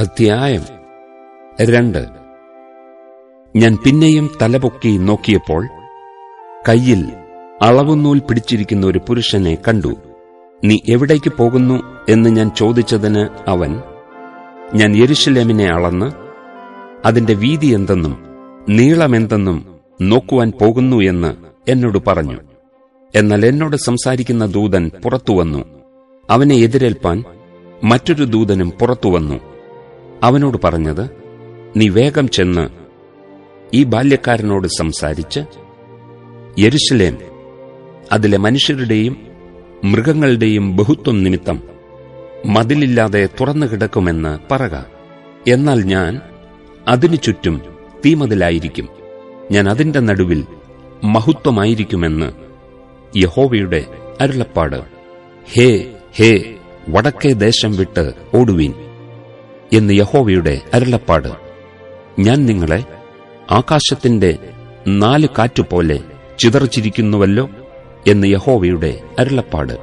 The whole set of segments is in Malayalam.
അധ്യായം രണ്ട് ഞാൻ പിന്നെയും തലപൊക്കി നോക്കിയപ്പോൾ കയ്യിൽ അളവുനൂൽ പിടിച്ചിരിക്കുന്ന ഒരു പുരുഷനെ കണ്ടു നീ എവിടേക്ക് പോകുന്നു എന്ന് ഞാൻ ചോദിച്ചതിന് അവൻ ഞാൻ യെരുഷലേമിനെ അളന്ന് അതിന്റെ വീതി എന്തെന്നും നീളമെന്തെന്നും നോക്കുവാൻ പോകുന്നു എന്ന് എന്നോട് പറഞ്ഞു എന്നാൽ എന്നോട് സംസാരിക്കുന്ന ദൂതൻ പുറത്തുവന്നു അവനെ എതിരേൽപ്പാൻ മറ്റൊരു ദൂതനും പുറത്തുവന്നു അവനോട് പറഞ്ഞത് നീ വേഗം ചെന്ന് ഈ ബാല്യക്കാരനോട് സംസാരിച്ച് യെരുഷലേം അതിലെ മനുഷ്യരുടെയും മൃഗങ്ങളുടെയും ബഹുത്വം നിമിത്തം മതിലില്ലാതെ തുറന്നു കിടക്കുമെന്ന് പറക എന്നാൽ ഞാൻ അതിനു ചുറ്റും തീമതിലായിരിക്കും ഞാൻ അതിന്റെ നടുവിൽ മഹത്വമായിരിക്കുമെന്ന് യഹോവയുടെ അരുളപ്പാട് ഹേ ഹേ വടക്കേ ദേശം വിട്ട് ഓടുവീൻ എന്ന് യഹോവയുടെ അരുളപ്പാട് ഞാൻ നിങ്ങളെ ആകാശത്തിന്റെ നാല് കാറ്റുപോലെ ചിതറിച്ചിരിക്കുന്നുവല്ലോ എന്ന് യഹോവയുടെ അരുളപ്പാട്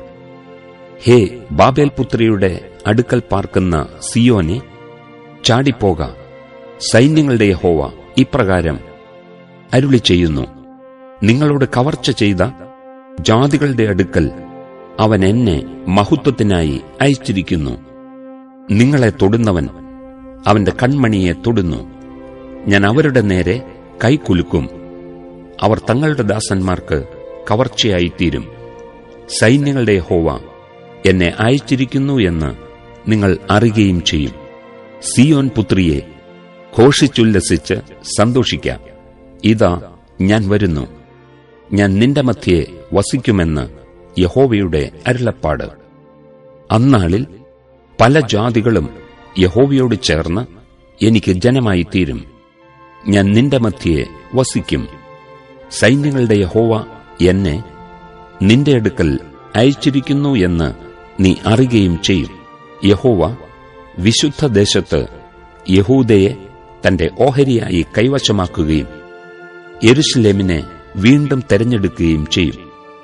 ഹേ ബാബേൽ പുത്രിയുടെ അടുക്കൽ പാർക്കുന്ന സിയോനെ ചാടിപ്പോക സൈന്യങ്ങളുടെ യഹോവ ഇപ്രകാരം അരുളി ചെയ്യുന്നു നിങ്ങളോട് കവർച്ച ചെയ്ത ജാതികളുടെ അടുക്കൽ അവൻ എന്നെ മഹത്വത്തിനായി അയച്ചിരിക്കുന്നു നിങ്ങളെ തൊടുന്നവൻ അവന്റെ കൺമണിയെ തൊടുന്നു ഞാൻ അവരുടെ നേരെ കൈകുലുക്കും അവർ തങ്ങളുടെ ദാസന്മാർക്ക് കവർച്ചയായിത്തീരും സൈന്യങ്ങളുടെ ഹോവ എന്നെ അയച്ചിരിക്കുന്നു എന്ന് നിങ്ങൾ അറിയുകയും ചെയ്യും സിയോൻ പുത്രിയെ ഘോഷിച്ചുല്ലസിച്ച് സന്തോഷിക്കാം ഇതാ ഞാൻ വരുന്നു ഞാൻ നിന്റെ മധ്യേ വസിക്കുമെന്ന് യഹോവയുടെ അരുളപ്പാട് അന്നാളിൽ പല ജാതികളും യഹോവയോട് ചേർന്ന് എനിക്ക് ജനമായി തീരും ഞാൻ നിന്റെ മധ്യേ വസിക്കും സൈന്യങ്ങളുടെ യഹോവ എന്നെ നിന്റെ അടുക്കൽ അയച്ചിരിക്കുന്നു എന്ന് നീ അറിയുകയും ചെയ്യും യഹോവ വിശുദ്ധ ദേശത്ത് യഹൂദയെ തന്റെ ഓഹരിയായി കൈവശമാക്കുകയും യെരുഷലേമിനെ വീണ്ടും തെരഞ്ഞെടുക്കുകയും ചെയ്യും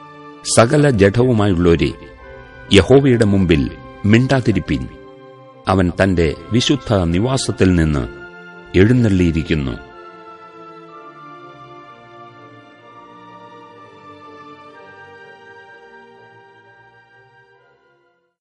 സകല ജഡവുമായുള്ളവരെ യഹോവയുടെ മുമ്പിൽ മിണ്ടാതിരിപ്പിൻ അവൻ തന്റെ വിശുദ്ധ നിവാസത്തിൽ നിന്ന് എഴുന്നള്ളിയിരിക്കുന്നു